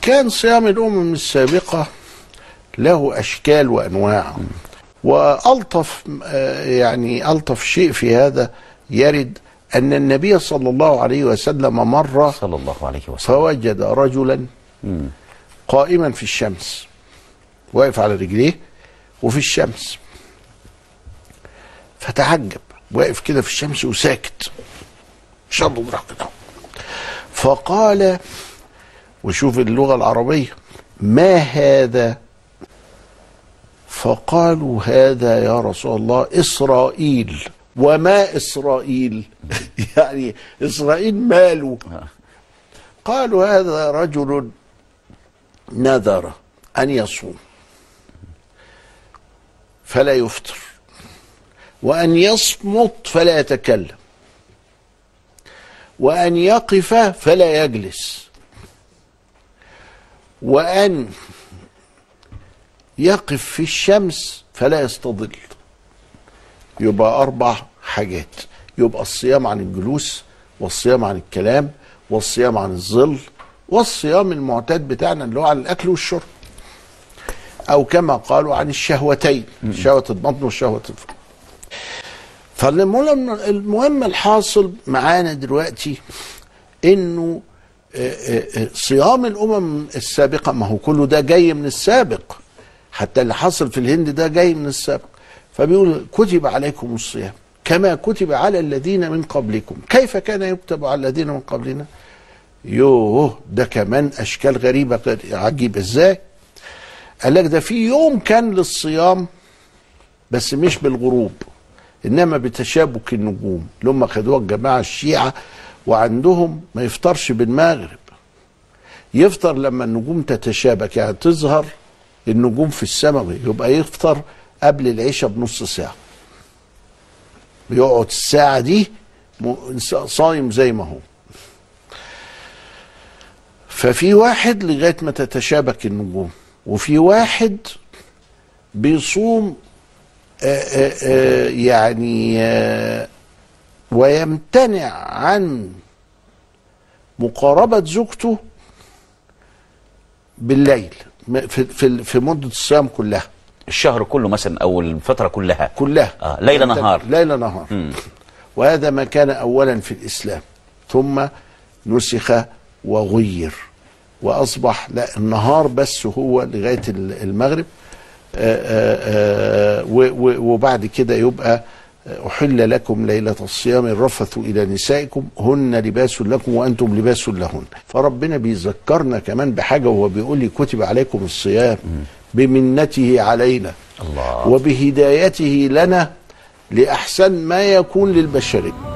كان صيام الامم السابقه له اشكال وانواع والطف آه، يعني الطف شيء في هذا يرد ان النبي صلى الله عليه وسلم مره صلى الله عليه وسلم فوجد رجلا مم. قائما في الشمس واقف على رجليه وفي الشمس فتعجب واقف كده في الشمس وساكت شد ظهره كده فقال وشوف اللغة العربية ما هذا فقالوا هذا يا رسول الله إسرائيل وما إسرائيل يعني إسرائيل ماله قالوا هذا رجل نذر أن يصوم فلا يفطر وأن يصمت فلا يتكلم وأن يقف فلا يجلس وأن يقف في الشمس فلا يستظل يبقى أربع حاجات يبقى الصيام عن الجلوس والصيام عن الكلام والصيام عن الظل والصيام المعتاد بتاعنا اللي هو عن الأكل والشرب أو كما قالوا عن الشهوتين شهوة البطن وشهوة الفرج فالمهم المهم الحاصل معانا دلوقتي انه آه، آه، آه، صيام الامم السابقه ما هو كله ده جاي من السابق حتى اللي حصل في الهند ده جاي من السابق فبيقول كتب عليكم الصيام كما كتب على الذين من قبلكم كيف كان يكتب على الذين من قبلنا يوه ده كمان اشكال غريبه غير- عجيبه ازاي قال لك ده في يوم كان للصيام بس مش بالغروب انما بتشابك النجوم اللي هم خدوها الجماعه الشيعه وعندهم ما يفطرش بالمغرب يفطر لما النجوم تتشابك يعني تظهر النجوم في السماء يبقى يفطر قبل العشاء بنص ساعه يقعد الساعه دي م- صايم زي ما هو ففي واحد لغايه ما تتشابك النجوم وفي واحد بيصوم آه، آه، آه، يعني آه، ويمتنع عن مقاربة زوجته بالليل م- في في في مدة الصيام كلها الشهر كله مثلا او الفتره كلها كلها آه، ليل نهار. ليل نهار وهذا ما كان أولا في الإسلام ثم نسخ وغير وأصبح لا النهار بس هو لغاية ال- المغرب آه، آه، آه، و- و- وبعد كده يبقى أحل لكم ليلة الصيام الرفث إلى نسائكم هن لباس لكم وأنتم لباس لهن فربنا بيذكرنا كمان بحاجة وهو بيقول لي كتب عليكم الصيام بمنته علينا الله وبهدايته لنا لأحسن ما يكون للبشرية